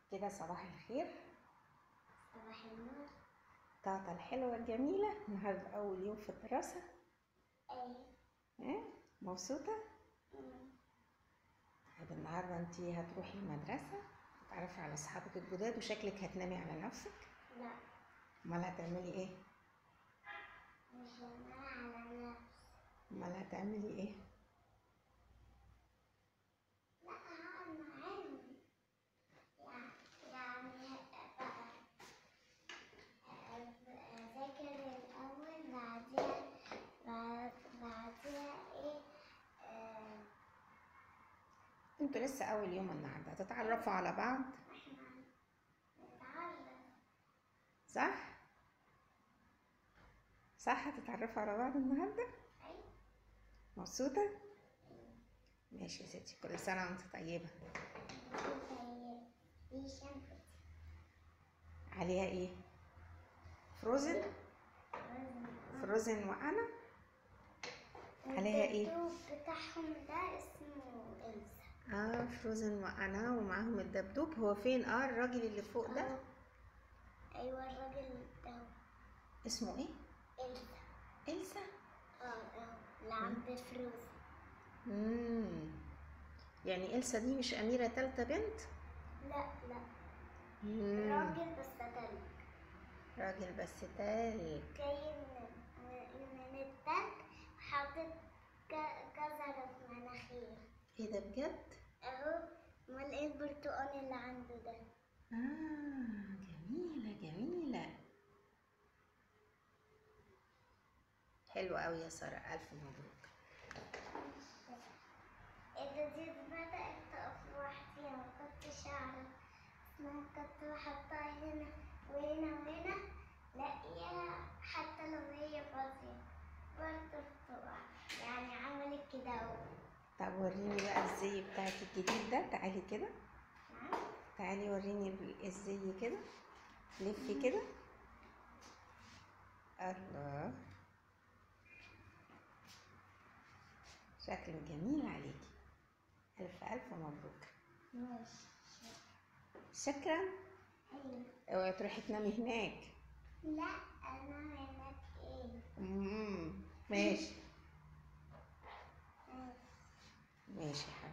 كده صباح الخير صباح النور طاطا الحلوة الجميلة النهاردة أول يوم في الدراسة أي ها مبسوطة؟ طيب النهاردة انتي هتروحي المدرسة تتعرفي على أصحابك الجداد وشكلك هتنامي على نفسك لا أمال هتعملي إيه؟ مش هنام على نفسي أمال هتعملي إيه؟ لا هقعد معاهم يعني يعني بقى أذاكر الأول بعديها بعد بعديها إيه آه، انتوا لسه أول يوم النهاردة هتتعرفوا على بعض إحنا نتعرف صح؟ صح هتتعرفوا على بعض النهاردة؟ أي مبسوطة؟ ماشي يا ستي كل سنة وانت طيبة دي شمس عليها ايه؟ فروزن؟ فروزن وأنا؟ عليها إيه؟ الدبدوب بتاعهم ده اسمه إلسا اه فروزن وأنا ومعاهم الدبدوب هو فين؟ اه الراجل اللي فوق ده أهو. أيوة الراجل ده اسمه ايه؟ إلسا إلسا؟ اه اه اللي عند فروز مم. يعني إلسا دي مش أميرة تالتة بنت؟ لا لا مم. راجل بس تلج راجل بس تالت جاي من من من التلج حاطط ك- جزرة في مناخير ايه ده بجد؟ اهو امال ايه البرتقال اللي عنده ده آه جميلة جميلة حلوة أوي يا سارة ألف مبروك ايه ده دي بدأت تقف لوحديها ما كنتش اعرف انا كنت بحطها هنا وهنا وهنا لاقيها حتى لو هي فاضية برضه بتقع يعني عملت كده اهو طب وريني بقى الزي بتاعك الجديد ده تعالي كده نعم تعالي وريني ال- الزي كده لفي كده الله شكله جميل عليكي ألف ألف مبروك ماشي شكرا ايوه اوعي تروحي تنامي هناك لا انا هناك ايه مم. ماشي ماشي. ماشي يا حبيبتي